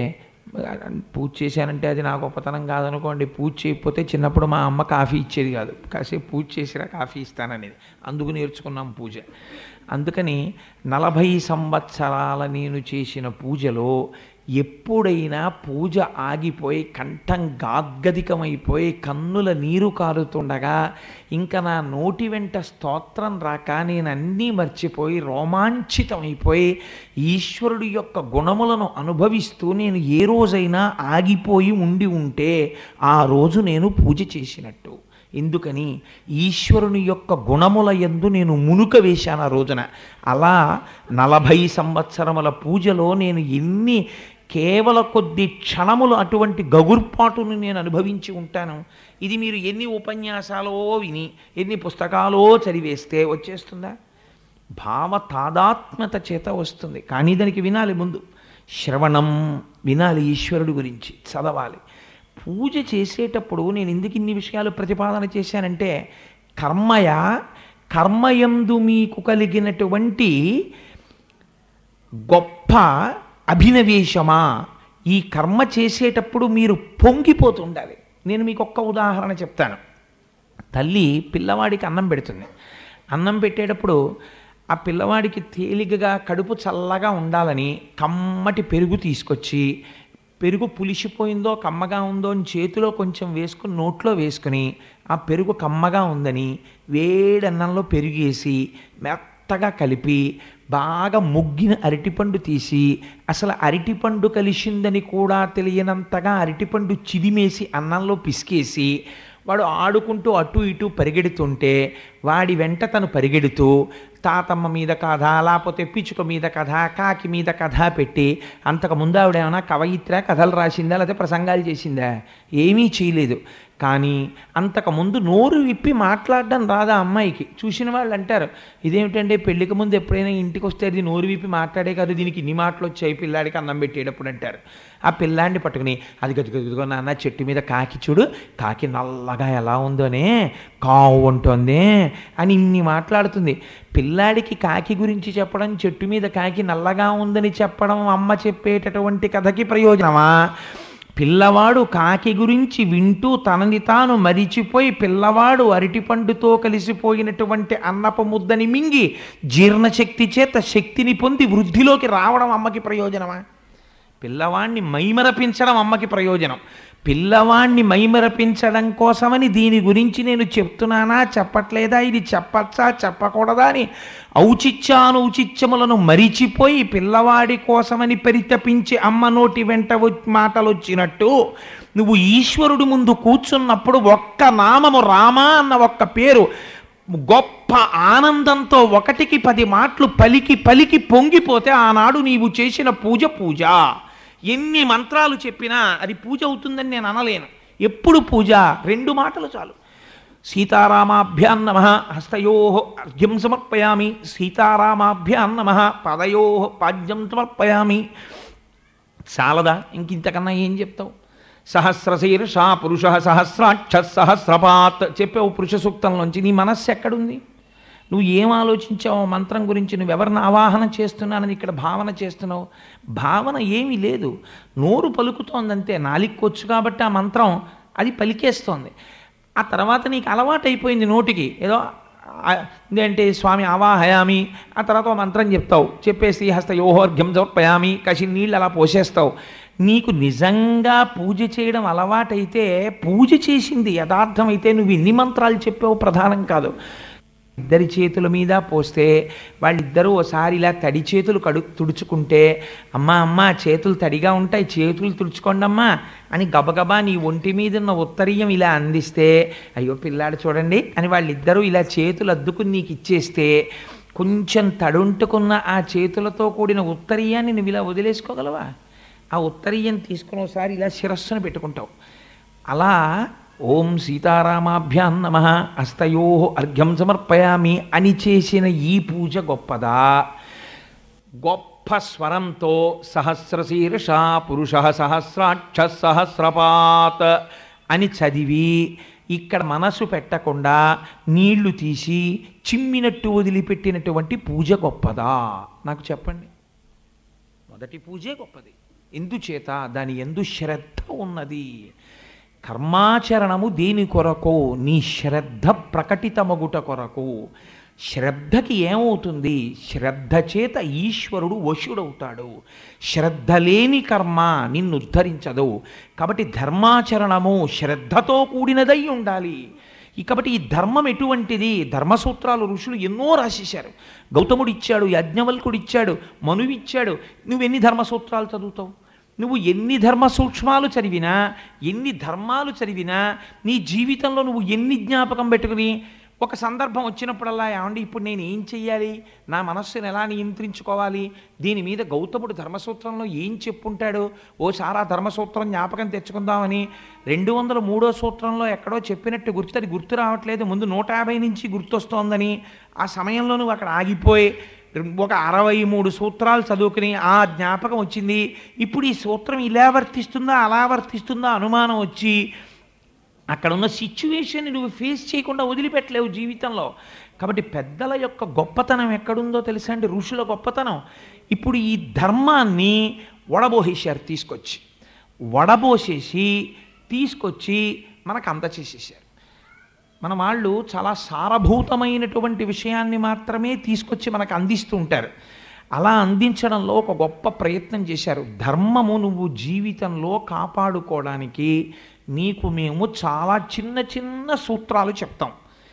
పూజ చేశానంటే అది నా గొప్పతనం కాదనుకోండి పూజ చేయకపోతే చిన్నప్పుడు మా అమ్మ కాఫీ ఇచ్చేది కాదు కాసేపు పూజ చేసినా కాఫీ ఇస్తాననేది అందుకు నేర్చుకున్నాం పూజ అందుకని నలభై సంవత్సరాల నేను చేసిన పూజలో ఎప్పుడైనా పూజ ఆగిపోయి కంఠం గాద్గదికమైపోయి కన్నుల నీరు కారుతుండగా ఇంకా నా నోటి వెంట స్తోత్రం రాక నేను అన్నీ మర్చిపోయి రోమాంచితమైపోయి ఈశ్వరుడి యొక్క గుణములను అనుభవిస్తూ నేను ఏ రోజైనా ఆగిపోయి ఉండి ఉంటే ఆ రోజు నేను పూజ చేసినట్టు ఎందుకని ఈశ్వరుని యొక్క గుణముల యందు నేను మునుక వేశాను ఆ రోజున అలా నలభై సంవత్సరముల పూజలో నేను ఎన్ని కేవల కొద్ది క్షణములు అటువంటి గగుర్పాటును నేను అనుభవించి ఉంటాను ఇది మీరు ఎన్ని ఉపన్యాసాలో విని ఎన్ని పుస్తకాలో చదివేస్తే వచ్చేస్తుందా భావ తాదాత్మ్యత చేత వస్తుంది కానీ దానికి వినాలి ముందు శ్రవణం వినాలి ఈశ్వరుడి గురించి చదవాలి పూజ చేసేటప్పుడు నేను ఎందుకు ఇన్ని విషయాలు ప్రతిపాదన చేశానంటే కర్మయ కర్మయందు మీకు కలిగినటువంటి గొప్ప అభినవేశమా ఈ కర్మ చేసేటప్పుడు మీరు పొంగిపోతుండాలి నేను మీకు ఒక్క ఉదాహరణ చెప్తాను తల్లి పిల్లవాడికి అన్నం పెడుతుంది అన్నం పెట్టేటప్పుడు ఆ పిల్లవాడికి తేలికగా కడుపు చల్లగా ఉండాలని కమ్మటి పెరుగు తీసుకొచ్చి పెరుగు పులిసిపోయిందో కమ్మగా ఉందో అని చేతిలో కొంచెం వేసుకుని నోట్లో వేసుకుని ఆ పెరుగు కమ్మగా ఉందని వేడన్నంలో పెరుగేసి మెత్తగా కలిపి బాగా ముగ్గిన అరటిపండు తీసి అసలు అరటిపండు కలిసిందని కూడా తెలియనంతగా అరటిపండు చిదిమేసి అన్నంలో పిసికేసి వాడు ఆడుకుంటూ అటు ఇటు పరిగెడుతుంటే వాడి వెంట తను పరిగెడుతూ తాతమ్మ మీద కథ లేకపోతే పిచ్చుక మీద కథ కాకి మీద కథ పెట్టి అంతకుముందు ఆవిడ ఏమైనా కవయిత్ర కథలు రాసిందా లేకపోతే ప్రసంగాలు చేసిందా ఏమీ చేయలేదు కానీ అంతకుముందు నోరు విప్పి మాట్లాడడం రాదా అమ్మాయికి చూసిన వాళ్ళు అంటారు ఇదేమిటంటే పెళ్లికి ముందు ఎప్పుడైనా ఇంటికి వస్తే అది నోరు విప్పి మాట్లాడే కాదు దీనికి ఇన్ని మాటలు వచ్చాయి పిల్లాడికి అన్నం పెట్టేటప్పుడు అంటారు ఆ పిల్లాడిని పట్టుకుని అది గదిగదిగో నాన్న చెట్టు మీద కాకి చూడు కాకి నల్లగా ఎలా ఉందోనే కావు ఉంటుంది అని ఇన్ని మాట్లాడుతుంది పిల్లాడికి కాకి గురించి చెప్పడం చెట్టు మీద కాకి నల్లగా ఉందని చెప్పడం అమ్మ చెప్పేటటువంటి కథకి ప్రయోజనమా పిల్లవాడు కాకి గురించి వింటూ తనని తాను మరిచిపోయి పిల్లవాడు అరటిపండుతో కలిసిపోయినటువంటి అన్నప ముద్దని మింగి జీర్ణశక్తి చేత శక్తిని పొంది వృద్ధిలోకి రావడం అమ్మకి ప్రయోజనమా పిల్లవాణ్ణి మైమరపించడం అమ్మకి ప్రయోజనం పిల్లవాణ్ణి మైమరపించడం కోసమని దీని గురించి నేను చెప్తున్నానా చెప్పట్లేదా ఇది చెప్పచ్చా చెప్పకూడదా అని ఔచిత్యానౌచిత్యములను మరిచిపోయి పిల్లవాడి కోసమని పరితపించి అమ్మ నోటి వెంట వ- మాటలు వచ్చినట్టు నువ్వు ఈశ్వరుడి ముందు కూర్చున్నప్పుడు ఒక్క నామము రామ అన్న ఒక్క పేరు గొప్ప ఆనందంతో ఒకటికి పది మాటలు పలికి పలికి పొంగిపోతే ఆనాడు నీవు చేసిన పూజ పూజ ఎన్ని మంత్రాలు చెప్పినా అది పూజ అవుతుందని నేను అనలేను ఎప్పుడు పూజ రెండు మాటలు చాలు సీతారామాభ్యాం నమ హస్తయో అర్ఘ్యం సమర్పయామి సీతారామాభ్యాం నమ పదయో పాద్యం సమర్పయామి చాలదా ఇంక ఇంతకన్నా ఏం చెప్తావు సహస్రశీర్ష పురుష సహస్రాక్ష సహస్రపాత్ చెప్పావు పురుష సూక్తంలోంచి నీ మనస్సు ఎక్కడుంది నువ్వు ఏం ఆలోచించావు ఆ మంత్రం గురించి నువ్వు ఎవరిని ఆవాహన చేస్తున్నానని ఇక్కడ భావన చేస్తున్నావు భావన ఏమీ లేదు నోరు పలుకుతోందంతే నాలిక్కొచ్చు కాబట్టి ఆ మంత్రం అది పలికేస్తోంది ఆ తర్వాత నీకు అలవాటు అయిపోయింది నోటికి ఏదో ఆ, ఇదేంటి స్వామి ఆవాహయామి ఆ తర్వాత ఓ మంత్రం చెప్తావు చెప్పేసి హస్త యోహోర్ఘ్యం సమర్పయామి కసి నీళ్ళు అలా పోసేస్తావు నీకు నిజంగా పూజ చేయడం అలవాటైతే పూజ చేసింది యథార్థమైతే నువ్వు ఇన్ని మంత్రాలు చెప్పావు ప్రధానం కాదు ఇద్దరి చేతుల మీద పోస్తే వాళ్ళిద్దరూ ఓసారి ఇలా తడి చేతులు కడు తుడుచుకుంటే అమ్మా అమ్మా చేతులు తడిగా ఉంటాయి చేతులు తుడుచుకోండి అమ్మా అని గబగబా నీ ఒంటి మీద ఉన్న ఉత్తరీయం ఇలా అందిస్తే అయ్యో పిల్లాడు చూడండి అని వాళ్ళిద్దరూ ఇలా చేతులు అద్దుకుని నీకు ఇచ్చేస్తే కొంచెం తడుంటుకున్న ఆ చేతులతో కూడిన ఉత్తరీయాన్ని నువ్వు ఇలా వదిలేసుకోగలవా ఆ ఉత్తరీయం తీసుకుని ఒకసారి ఇలా శిరస్సును పెట్టుకుంటావు అలా ఓం సీతారామాభ్యాం నమ హస్తయో అర్ఘ్యం సమర్పయామి అని చేసిన ఈ పూజ గొప్పదా గొప్ప స్వరంతో సహస్రశీర్ష పురుష సహస్రాక్ష సహస్రపాత్ అని చదివి ఇక్కడ మనసు పెట్టకుండా నీళ్లు తీసి చిమ్మినట్టు వదిలిపెట్టినటువంటి పూజ గొప్పదా నాకు చెప్పండి మొదటి పూజే గొప్పది ఎందుచేత దాని ఎందు శ్రద్ధ ఉన్నది కర్మాచరణము దేని కొరకు నీ శ్రద్ధ ప్రకటితమగుట కొరకు శ్రద్ధకి ఏమవుతుంది శ్రద్ధ చేత ఈశ్వరుడు వశుడవుతాడు శ్రద్ధ లేని కర్మ నిన్ను ఉద్ధరించదు కాబట్టి ధర్మాచరణము శ్రద్ధతో కూడినదై ఉండాలి ఈ కాబట్టి ఈ ధర్మం ఎటువంటిది ధర్మసూత్రాలు ఋషులు ఎన్నో రాసేశారు గౌతముడు ఇచ్చాడు యజ్ఞవల్కుడు ఇచ్చాడు మనువు ఇచ్చాడు నువ్వెన్ని ధర్మసూత్రాలు చదువుతావు నువ్వు ఎన్ని ధర్మ సూక్ష్మాలు చదివినా ఎన్ని ధర్మాలు చదివినా నీ జీవితంలో నువ్వు ఎన్ని జ్ఞాపకం పెట్టుకుని ఒక సందర్భం వచ్చినప్పుడల్లా ఏమండి ఇప్పుడు నేను ఏం చెయ్యాలి నా మనస్సును ఎలా నియంత్రించుకోవాలి దీని మీద గౌతముడు ధర్మసూత్రంలో ఏం చెప్పుంటాడు ఓసారి ఆ ధర్మసూత్రం జ్ఞాపకం తెచ్చుకుందామని రెండు వందల మూడో సూత్రంలో ఎక్కడో చెప్పినట్టు గుర్తు అది గుర్తు రావట్లేదు ముందు నూట యాభై నుంచి గుర్తొస్తోందని ఆ సమయంలో నువ్వు అక్కడ ఆగిపోయి ఒక అరవై మూడు సూత్రాలు చదువుకుని ఆ జ్ఞాపకం వచ్చింది ఇప్పుడు ఈ సూత్రం ఇలా వర్తిస్తుందా అలా వర్తిస్తుందా అనుమానం వచ్చి అక్కడ ఉన్న సిచ్యువేషన్ని నువ్వు ఫేస్ చేయకుండా వదిలిపెట్టలేవు జీవితంలో కాబట్టి పెద్దల యొక్క గొప్పతనం ఎక్కడుందో తెలుసా అండి ఋషుల గొప్పతనం ఇప్పుడు ఈ ధర్మాన్ని వడబోసేశారు తీసుకొచ్చి వడబోసేసి తీసుకొచ్చి మనకు అందచేసేసారు మన వాళ్ళు చాలా సారభూతమైనటువంటి విషయాన్ని మాత్రమే తీసుకొచ్చి మనకు అందిస్తూ ఉంటారు అలా అందించడంలో ఒక గొప్ప ప్రయత్నం చేశారు ధర్మము నువ్వు జీవితంలో కాపాడుకోవడానికి నీకు మేము చాలా చిన్న చిన్న సూత్రాలు చెప్తాం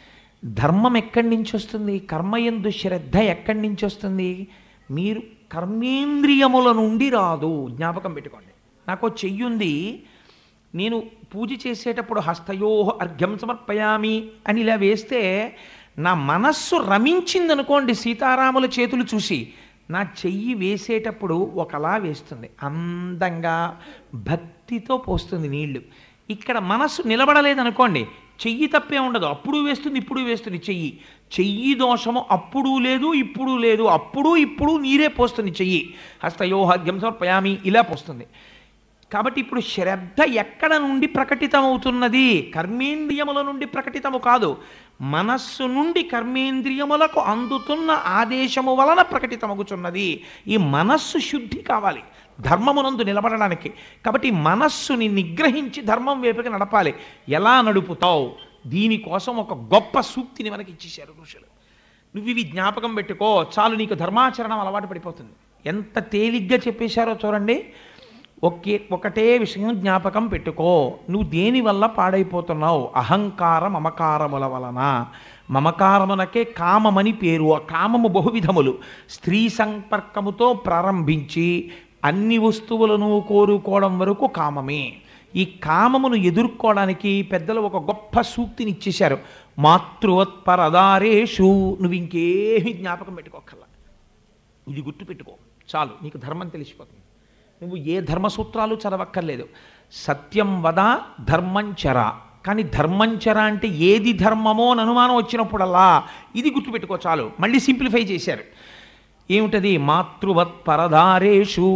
ధర్మం ఎక్కడి నుంచి వస్తుంది కర్మయందు శ్రద్ధ ఎక్కడి నుంచి వస్తుంది మీరు కర్మేంద్రియముల నుండి రాదు జ్ఞాపకం పెట్టుకోండి నాకు చెయ్యుంది నేను పూజ చేసేటప్పుడు హస్తయో అర్ఘ్యం సమర్పయామి అని ఇలా వేస్తే నా మనస్సు రమించిందనుకోండి సీతారాముల చేతులు చూసి నా చెయ్యి వేసేటప్పుడు ఒకలా వేస్తుంది అందంగా భక్తితో పోస్తుంది నీళ్లు ఇక్కడ మనస్సు నిలబడలేదనుకోండి చెయ్యి తప్పే ఉండదు అప్పుడు వేస్తుంది ఇప్పుడు వేస్తుంది చెయ్యి చెయ్యి దోషము అప్పుడు లేదు ఇప్పుడు లేదు అప్పుడు ఇప్పుడు నీరే పోస్తుంది చెయ్యి హస్తయోహగ్యం సమర్పయామి ఇలా పోస్తుంది కాబట్టి ఇప్పుడు శ్రద్ధ ఎక్కడ నుండి ప్రకటితమవుతున్నది కర్మేంద్రియముల నుండి ప్రకటితము కాదు మనస్సు నుండి కర్మేంద్రియములకు అందుతున్న ఆదేశము వలన ప్రకటితమగుచున్నది ఈ మనస్సు శుద్ధి కావాలి ధర్మమునందు నిలబడడానికి కాబట్టి మనస్సుని నిగ్రహించి ధర్మం వైపుకి నడపాలి ఎలా నడుపుతావు దీనికోసం ఒక గొప్ప సూక్తిని మనకి ఇచ్చేశారు ఋషులు నువ్వు ఇవి జ్ఞాపకం పెట్టుకో చాలు నీకు ధర్మాచరణం అలవాటు పడిపోతుంది ఎంత తేలిగ్గా చెప్పేశారో చూడండి ఒకే ఒకటే విషయం జ్ఞాపకం పెట్టుకో నువ్వు దేని వల్ల పాడైపోతున్నావు అహంకార మమకారముల వలన మమకారమునకే కామమని పేరు ఆ కామము బహువిధములు స్త్రీ సంపర్కముతో ప్రారంభించి అన్ని వస్తువులను కోరుకోవడం వరకు కామమే ఈ కామమును ఎదుర్కోవడానికి పెద్దలు ఒక గొప్ప సూక్తిని ఇచ్చేశారు మాతృవత్పరదారేషు నువ్వు ఇంకేమీ జ్ఞాపకం పెట్టుకోకల్లా ఇది గుర్తుపెట్టుకో చాలు నీకు ధర్మం తెలిసిపోతుంది నువ్వు ఏ ధర్మసూత్రాలు చదవక్కర్లేదు సత్యం వద ధర్మంచర కానీ ధర్మంచర అంటే ఏది ధర్మమో అని అనుమానం వచ్చినప్పుడల్లా ఇది గుర్తుపెట్టుకో చాలు మళ్ళీ సింప్లిఫై చేశారు ఏమిటది మాతృవత్ పరదారేషు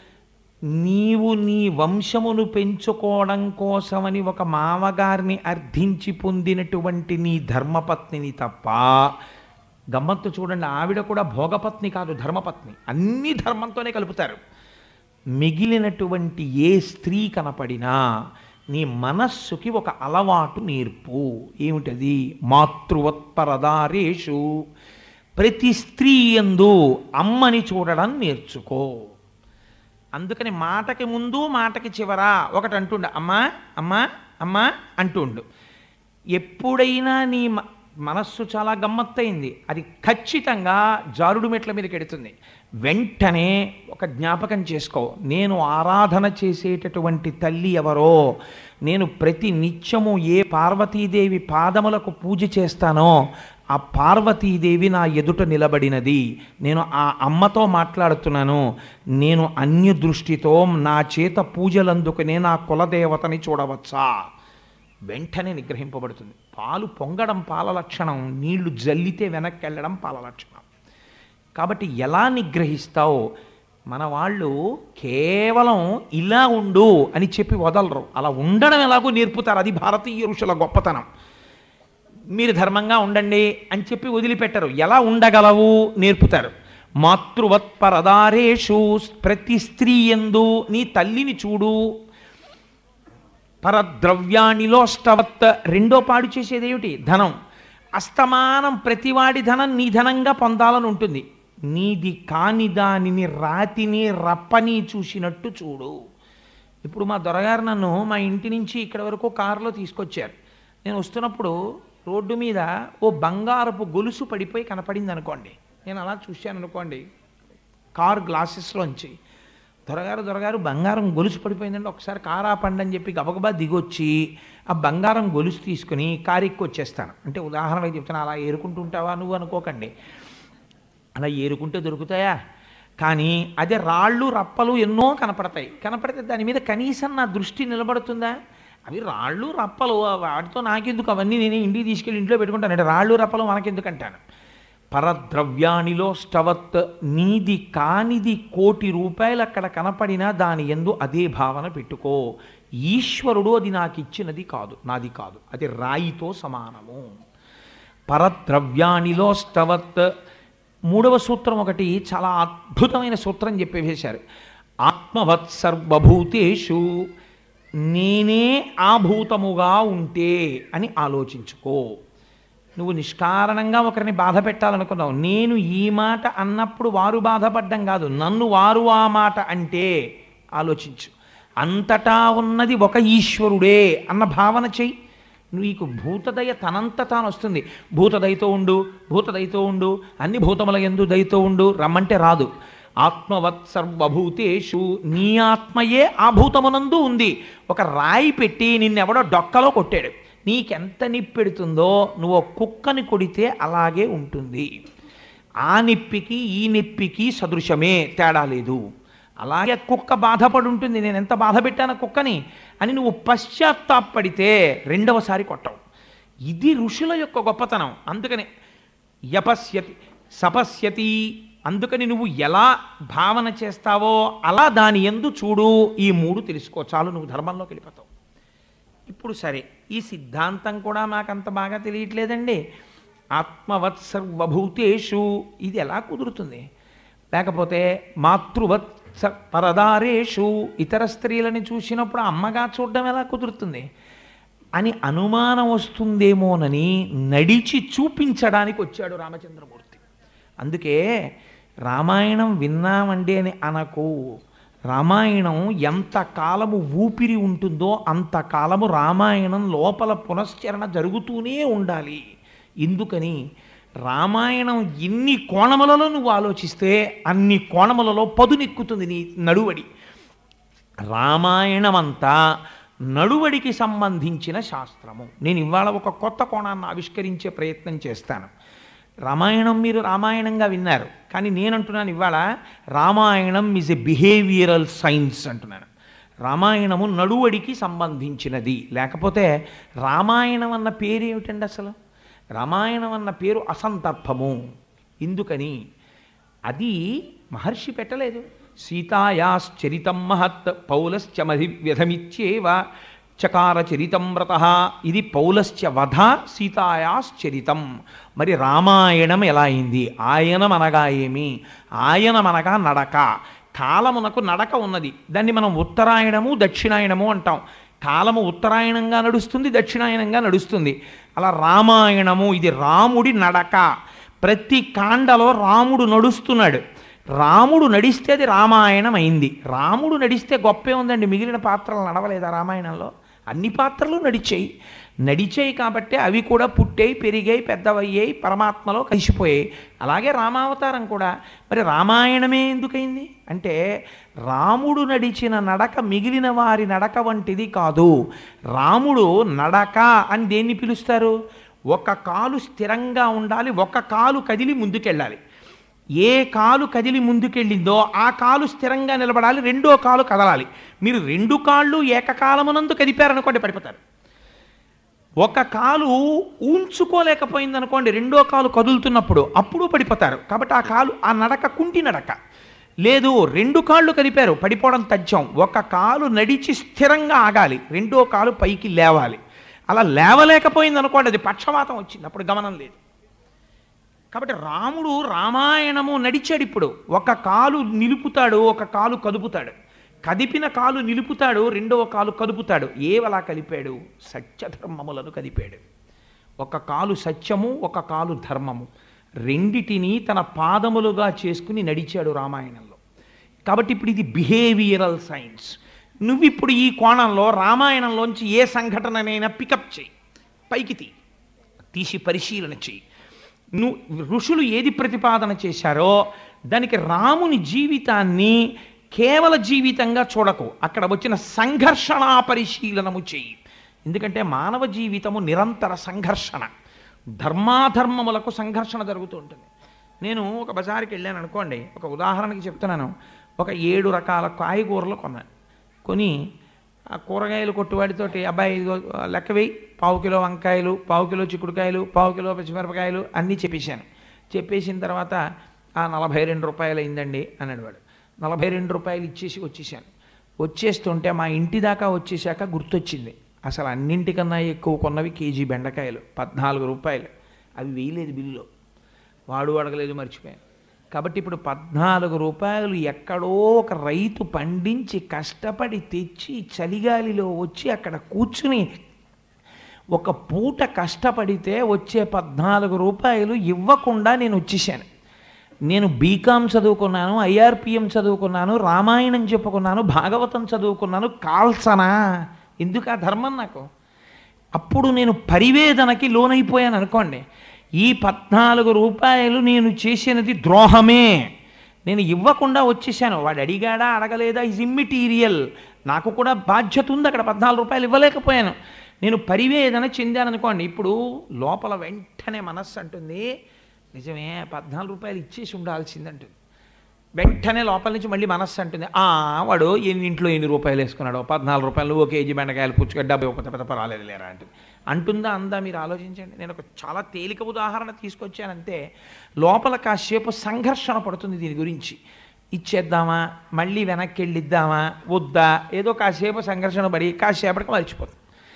నీవు నీ వంశమును పెంచుకోవడం కోసమని ఒక మామగారిని అర్థించి పొందినటువంటి నీ ధర్మపత్నిని తప్ప గమ్మత్తు చూడండి ఆవిడ కూడా భోగపత్ని కాదు ధర్మపత్ని అన్ని ధర్మంతోనే కలుపుతారు మిగిలినటువంటి ఏ స్త్రీ కనపడినా నీ మనస్సుకి ఒక అలవాటు నేర్పు ఏమిటది మాతృవత్పరదారేషు ప్రతి స్త్రీ ఎందు అమ్మని చూడడం నేర్చుకో అందుకని మాటకి ముందు మాటకి చివర ఒకటి అంటుండ అమ్మా అమ్మా అమ్మా అంటుండు ఎప్పుడైనా నీ మ- మనస్సు చాలా గమ్మత్తయింది అది ఖచ్చితంగా జారుడు మెట్ల మీదకి ఎడుతుంది వెంటనే ఒక జ్ఞాపకం చేసుకో నేను ఆరాధన చేసేటటువంటి తల్లి ఎవరో నేను ప్రతి నిత్యము ఏ పార్వతీదేవి పాదములకు పూజ చేస్తానో ఆ పార్వతీదేవి నా ఎదుట నిలబడినది నేను ఆ అమ్మతో మాట్లాడుతున్నాను నేను అన్య దృష్టితో నా చేత పూజలందుకునే నా కులదేవతని చూడవచ్చా వెంటనే నిగ్రహింపబడుతుంది పాలు పొంగడం పాల లక్షణం నీళ్లు జల్లితే వెనక్కి వెళ్ళడం పాల లక్షణం కాబట్టి ఎలా నిగ్రహిస్తావు మన వాళ్ళు కేవలం ఇలా ఉండు అని చెప్పి వదలరు అలా ఉండడం ఎలాగో నేర్పుతారు అది భారతీయ ఋషుల గొప్పతనం మీరు ధర్మంగా ఉండండి అని చెప్పి వదిలిపెట్టరు ఎలా ఉండగలవు నేర్పుతారు మాతృవత్ పరదారేషు ప్రతి స్త్రీ ఎందు నీ తల్లిని చూడు పరద్రవ్యాణిలోష్టవత్ రెండో పాడు చేసేదేమిటి ధనం అస్తమానం ప్రతివాడి ధనం నీ ధనంగా పొందాలని ఉంటుంది నీది కాని దానిని రాతిని రప్పని చూసినట్టు చూడు ఇప్పుడు మా దొరగారు నన్ను మా ఇంటి నుంచి ఇక్కడ వరకు కారులో తీసుకొచ్చారు నేను వస్తున్నప్పుడు రోడ్డు మీద ఓ బంగారపు గొలుసు పడిపోయి కనపడింది అనుకోండి నేను అలా చూశాను అనుకోండి కార్ గ్లాసెస్లోంచి దొరగారు దొరగారు బంగారం గొలుసు పడిపోయిందంటే ఒకసారి కారు ఆపండి అని చెప్పి గబగబా దిగొచ్చి ఆ బంగారం గొలుసు తీసుకుని కారు ఎక్కి వచ్చేస్తాను అంటే ఉదాహరణకి చెప్తాను అలా ఏరుకుంటుంటావా నువ్వు అనుకోకండి అలా ఏరుకుంటే దొరుకుతాయా కానీ అదే రాళ్ళు రప్పలు ఎన్నో కనపడతాయి కనపడితే దాని మీద కనీసం నా దృష్టి నిలబడుతుందా అవి రాళ్ళు రప్పలు వాటితో నాకెందుకు అవన్నీ నేను ఇంటికి తీసుకెళ్ళి ఇంట్లో పెట్టుకుంటాను అంటే రాళ్ళు రప్పలు మనకెందుకు అంటాను పరద్రవ్యానిలో స్టవత్ నీది కానిది కోటి రూపాయలు అక్కడ కనపడినా దాని ఎందు అదే భావన పెట్టుకో ఈశ్వరుడు అది నాకు ఇచ్చినది కాదు నాది కాదు అది రాయితో సమానము పరద్రవ్యానిలో స్టవత్ మూడవ సూత్రం ఒకటి చాలా అద్భుతమైన సూత్రం చెప్పేసేశారు ఆత్మవత్ సర్వభూతేషు నేనే ఆభూతముగా ఉంటే అని ఆలోచించుకో నువ్వు నిష్కారణంగా ఒకరిని బాధ పెట్టాలనుకున్నావు నేను ఈ మాట అన్నప్పుడు వారు బాధపడ్డం కాదు నన్ను వారు ఆ మాట అంటే ఆలోచించు అంతటా ఉన్నది ఒక ఈశ్వరుడే అన్న భావన చెయ్యి నీకు భూతదయ తనంత తాను వస్తుంది భూతదయతో ఉండు భూతదయతో ఉండు అన్ని భూతముల ఎందు దయతో ఉండు రమ్మంటే రాదు ఆత్మవత్ సర్వభూతేషు నీ ఆత్మయే ఆ భూతమునందు ఉంది ఒక రాయి పెట్టి నిన్నెవడో డొక్కలో కొట్టాడు నీకెంత నిప్పెడుతుందో నువ్వు ఒక కుక్కని కొడితే అలాగే ఉంటుంది ఆ నిప్పికి ఈ నిప్పికి సదృశమే తేడా లేదు అలాగే కుక్క బాధపడి ఉంటుంది నేను ఎంత బాధ పెట్టాను కుక్కని అని నువ్వు పశ్చాత్తాపడితే రెండవసారి కొట్టవు ఇది ఋషుల యొక్క గొప్పతనం అందుకని యపస్యతి సపస్యతి అందుకని నువ్వు ఎలా భావన చేస్తావో అలా దాని ఎందు చూడు ఈ మూడు తెలుసుకో చాలు నువ్వు ధర్మంలోకి వెళ్ళిపోతావు ఇప్పుడు సరే ఈ సిద్ధాంతం కూడా మాకంత బాగా తెలియట్లేదండి ఆత్మవత్ సర్వభూతేషు ఇది ఎలా కుదురుతుంది లేకపోతే మాతృవత్ స- పరదారేషు ఇతర స్త్రీలని చూసినప్పుడు అమ్మగా చూడడం ఎలా కుదురుతుంది అని అనుమానం వస్తుందేమోనని నడిచి చూపించడానికి వచ్చాడు రామచంద్రమూర్తి అందుకే రామాయణం విన్నామండి అని అనకు రామాయణం ఎంత కాలము ఊపిరి ఉంటుందో అంత కాలము రామాయణం లోపల పునశ్చరణ జరుగుతూనే ఉండాలి ఎందుకని రామాయణం ఎన్ని కోణములలో నువ్వు ఆలోచిస్తే అన్ని కోణములలో పదునెక్కుతుంది నీ నడువడి రామాయణమంతా నడువడికి సంబంధించిన శాస్త్రము నేను ఇవాళ ఒక కొత్త కోణాన్ని ఆవిష్కరించే ప్రయత్నం చేస్తాను రామాయణం మీరు రామాయణంగా విన్నారు కానీ నేనంటున్నాను ఇవాళ Ramayanam is a behavioural science అంటున్నాను రామాయణము నడువడికి సంబంధించినది లేకపోతే రామాయణం అన్న పేరు ఏమిటండి అసలు రామాయణం అన్న పేరు అసందర్భము ఎందుకని అది మహర్షి పెట్టలేదు సీతాయాశ్చరితం మహత్ పౌలశ్చ మధి వ్యధమిచ్చేవ చకార చరితం వ్రత ఇది పౌలశ్చ వధ సీతాయాశ్చరితం మరి రామాయణం ఎలా అయింది ఆయనం అనగా ఏమి ఆయనం అనగా నడక కాలమునకు నడక ఉన్నది దాన్ని మనం ఉత్తరాయణము దక్షిణాయనము అంటాం కాలము ఉత్తరాయణంగా నడుస్తుంది దక్షిణాయనంగా నడుస్తుంది అలా రామాయణము ఇది రాముడి నడక ప్రతి కాండలో రాముడు నడుస్తున్నాడు రాముడు నడిస్తే అది రామాయణం అయింది రాముడు నడిస్తే గొప్పే ఉందండి మిగిలిన పాత్రలు నడవలేదా రామాయణంలో అన్ని పాత్రలు నడిచాయి నడిచాయి కాబట్టి అవి కూడా పుట్టాయి పెరిగాయి పెద్దవయ్యాయి పరమాత్మలో కలిసిపోయాయి అలాగే రామావతారం కూడా మరి రామాయణమే ఎందుకైంది అంటే రాముడు నడిచిన నడక మిగిలిన వారి నడక వంటిది కాదు రాముడు నడక అని దేన్ని పిలుస్తారు ఒక కాలు స్థిరంగా ఉండాలి ఒక కాలు కదిలి ముందుకెళ్ళాలి ఏ కాలు కదిలి ముందుకెళ్ళిందో ఆ కాలు స్థిరంగా నిలబడాలి రెండో కాలు కదలాలి మీరు రెండు కాళ్ళు ఏకకాలమునందు కదిపారనుకోండి పడిపోతారు ఒక కాలు ఊంచుకోలేకపోయింది అనుకోండి రెండో కాలు కదులుతున్నప్పుడు అప్పుడు పడిపోతారు కాబట్టి ఆ కాలు ఆ నడక కుంటి నడక లేదు రెండు కాళ్ళు కదిపారు పడిపోవడం తథ్యం ఒక కాలు నడిచి స్థిరంగా ఆగాలి రెండో కాలు పైకి లేవాలి అలా లేవలేకపోయింది అనుకోండి అది పక్షవాతం వచ్చింది అప్పుడు గమనం లేదు కాబట్టి రాముడు రామాయణము నడిచాడు ఇప్పుడు ఒక కాలు నిలుపుతాడు ఒక కాలు కదుపుతాడు కదిపిన కాలు నిలుపుతాడు రెండవ కాలు కదుపుతాడు ఏవలా కలిపాడు సత్యధర్మములను కదిపాడు ఒక కాలు సత్యము ఒక కాలు ధర్మము రెండిటిని తన పాదములుగా చేసుకుని నడిచాడు రామాయణంలో కాబట్టి ఇప్పుడు ఇది బిహేవియరల్ సైన్స్ నువ్వు ఇప్పుడు ఈ కోణంలో రామాయణంలోంచి ఏ సంఘటననైనా పికప్ చేయి పైకి తీ తీసి పరిశీలన చేయి నువ్వు ఋషులు ఏది ప్రతిపాదన చేశారో దానికి రాముని జీవితాన్ని కేవల జీవితంగా చూడకు అక్కడ వచ్చిన సంఘర్షణ పరిశీలనము చేయి ఎందుకంటే మానవ జీవితము నిరంతర సంఘర్షణ ధర్మాధర్మములకు సంఘర్షణ జరుగుతూ ఉంటుంది నేను ఒక బజార్కి వెళ్ళాను అనుకోండి ఒక ఉదాహరణకి చెప్తున్నాను ఒక ఏడు రకాల కాయగూరలు కొన్నాను కొని ఆ కూరగాయలు కొట్టువాడితోటి అబ్బాయి ఇదిగో లెక్క వేయి పావు కిలో వంకాయలు పావు కిలో చిక్కుడుకాయలు పావు కిలో పచ్చిమిరపకాయలు అన్నీ చెప్పేశాను చెప్పేసిన తర్వాత ఆ నలభై రెండు రూపాయలు అయిందండి అన్నాడు వాడు నలభై రెండు రూపాయలు ఇచ్చేసి వచ్చేసాను వచ్చేస్తుంటే మా ఇంటి దాకా వచ్చేసాక గుర్తొచ్చింది అసలు అన్నింటికన్నా ఎక్కువ కొన్నవి కేజీ బెండకాయలు పద్నాలుగు రూపాయలు అవి వేయలేదు బిల్లులో వాడు అడగలేదు మర్చిపోయాను కాబట్టి ఇప్పుడు పద్నాలుగు రూపాయలు ఎక్కడో ఒక రైతు పండించి కష్టపడి తెచ్చి చలిగాలిలో వచ్చి అక్కడ కూర్చుని ఒక పూట కష్టపడితే వచ్చే పద్నాలుగు రూపాయలు ఇవ్వకుండా నేను వచ్చేసాను నేను బీకామ్ చదువుకున్నాను ఐఆర్పిఎం చదువుకున్నాను రామాయణం చెప్పుకున్నాను భాగవతం చదువుకున్నాను కాల్సనా ఎందుకు ఆ ధర్మం నాకు అప్పుడు నేను పరివేదనకి లోనైపోయాను అనుకోండి ఈ పద్నాలుగు రూపాయలు నేను చేసినది ద్రోహమే నేను ఇవ్వకుండా వచ్చేసాను వాడు అడిగాడా అడగలేదా ఇజ్ ఇమ్మిటీరియల్ నాకు కూడా బాధ్యత ఉంది అక్కడ పద్నాలుగు రూపాయలు ఇవ్వలేకపోయాను నేను పరివేదన చెందాను అనుకోండి ఇప్పుడు లోపల వెంటనే మనస్సు అంటుంది నిజమే పద్నాలుగు రూపాయలు ఇచ్చేసి ఉండాల్సిందంటుంది వెంటనే లోపల నుంచి మళ్ళీ మనస్సు అంటుంది ఆ వాడు ఎన్ని ఇంట్లో ఎన్ని రూపాయలు వేసుకున్నాడు పద్నాలుగు రూపాయలు ఓ కేజీ బెండకాయలు పుచ్చుక డెబ్బై ఒక పెద్ద పర్వాలేదు లేరా అంటుంది అంటుందా అందా మీరు ఆలోచించండి నేను ఒక చాలా తేలిక ఉదాహరణ తీసుకొచ్చానంతే లోపల కాసేపు సంఘర్షణ పడుతుంది దీని గురించి ఇచ్చేద్దామా మళ్ళీ వెనక్కి వెళ్ళిద్దామా వద్దా ఏదో కాసేపు సంఘర్షణ పడి కాసేపటికి మర్చిపోతుంది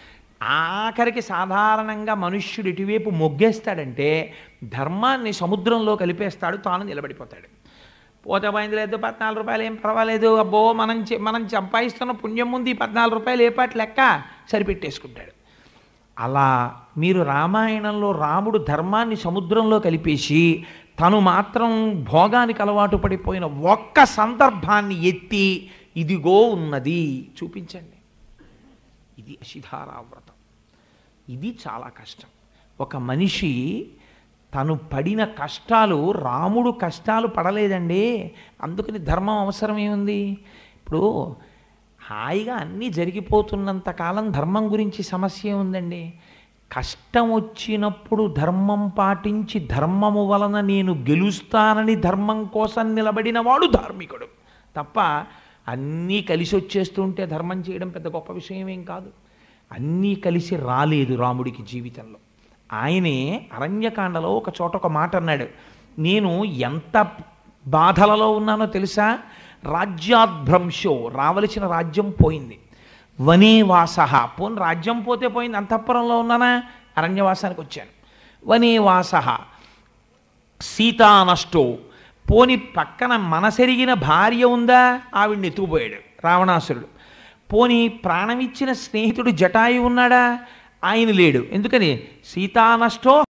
ఆఖరికి సాధారణంగా మనుష్యుడు ఇటువైపు మొగ్గేస్తాడంటే ధర్మాన్ని సముద్రంలో కలిపేస్తాడు తాను నిలబడిపోతాడు పోతే పోయింది లేదు పద్నాలుగు రూపాయలు ఏం పర్వాలేదు అబ్బో మనం చె- మనం సంపాదిస్తున్న పుణ్యం ముందు ఈ పద్నాలుగు రూపాయలు ఏ పాటి లెక్క సరిపెట్టేసుకుంటాడు అలా మీరు రామాయణంలో రాముడు ధర్మాన్ని సముద్రంలో కలిపేసి తను మాత్రం భోగానికి అలవాటు పడిపోయిన ఒక్క సందర్భాన్ని ఎత్తి ఇదిగో ఉన్నది చూపించండి ఇది శిధారావ్రతం ఇది చాలా కష్టం ఒక మనిషి తను పడిన కష్టాలు రాముడు కష్టాలు పడలేదండి అందుకని ధర్మం అవసరం ఏముంది ఇప్పుడు హాయిగా అన్నీ జరిగిపోతున్నంత కాలం ధర్మం గురించి సమస్య ఉందండి కష్టం వచ్చినప్పుడు ధర్మం పాటించి ధర్మము వలన నేను గెలుస్తానని ధర్మం కోసం నిలబడిన వాడు ధార్మికుడు తప్ప అన్నీ కలిసి వచ్చేస్తుంటే ధర్మం చేయడం పెద్ద గొప్ప విషయం ఏం కాదు అన్నీ కలిసి రాలేదు రాముడికి జీవితంలో ఆయనే అరణ్యకాండలో ఒక చోట ఒక మాట అన్నాడు నేను ఎంత బాధలలో ఉన్నానో తెలుసా రాజ్యాద్భ్రంశో రావలసిన రాజ్యం పోయింది వనేవాస పోన్ రాజ్యం పోతే పోయింది అంతఃపురంలో ఉన్నానా అరణ్యవాసానికి వచ్చాను వనేవాస సీతానష్టో పోని పక్కన మనసెరిగిన భార్య ఉందా ఆవిడ్ని ఎత్తుకుపోయాడు రావణాసురుడు పోని ప్రాణమిచ్చిన స్నేహితుడు జటాయు ఉన్నాడా ఆయన లేడు ఎందుకని సీతానష్టో